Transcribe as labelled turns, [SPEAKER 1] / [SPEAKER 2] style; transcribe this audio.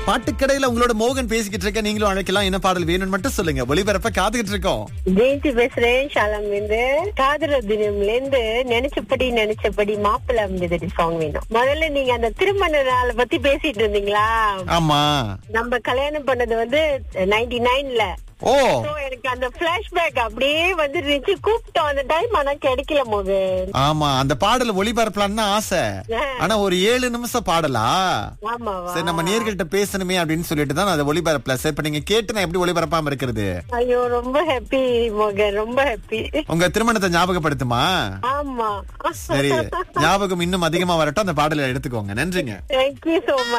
[SPEAKER 1] பாட்டுக்கடையில உங்களோட மோகன் பேசிக்கிட்டு இருக்க நீங்களும் அழைக்கலாம் என்ன பாடல் வேணும்னு மட்டும் சொல்லுங்க ஒளிபரப்ப காத்துக்கிட்டு இருக்கோம்
[SPEAKER 2] ஜெயந்தி பேசுறேன் ஷாலம் இருந்து காதலர் தினம்ல இருந்து நினைச்சபடி நினைச்சபடி மாப்பிள்ளை அமைஞ்சது சாங் வேணும் முதல்ல நீங்க அந்த திருமண நாளை பத்தி பேசிட்டு இருந்தீங்களா
[SPEAKER 1] ஆமா
[SPEAKER 2] நம்ம கல்யாணம் பண்ணது வந்து நைன்டி நைன்ல
[SPEAKER 1] ஓ
[SPEAKER 2] எனக்கு அந்த பிளாஷ்பேக் அப்படியே வந்து இருந்துச்சு கூப்பிட்டோம் அந்த டைம் ஆனா கிடைக்கல போது
[SPEAKER 1] ஆமா அந்த பாடல் ஒளிபரப்பலான்னு ஆசை ஆனா ஒரு ஏழு நிமிஷம் பாடலா
[SPEAKER 2] ஆமாவா
[SPEAKER 1] சரி நம்ம நேர்கள்ட்ட பேசணுமே அப்படின்னு சொல்லிட்டு தான் நான் அதை ஒளிபரப்பல சரி இப்ப நீங்க கேட்டு நான் எப்படி ஒளிபரப்பாம இருக்கிறது
[SPEAKER 2] ஐயோ ரொம்ப ஹாப்பி மோகன் ரொம்ப ஹாப்பி
[SPEAKER 1] உங்க திருமணத்தை ஞாபகப்படுத்துமா
[SPEAKER 2] ஆமா
[SPEAKER 1] சரி ஞாபகம் இன்னும் அதிகமா வரட்டும் அந்த பாடலை எடுத்துக்கோங்க நன்றிங்க
[SPEAKER 2] தேங்க்யூ சோ மச்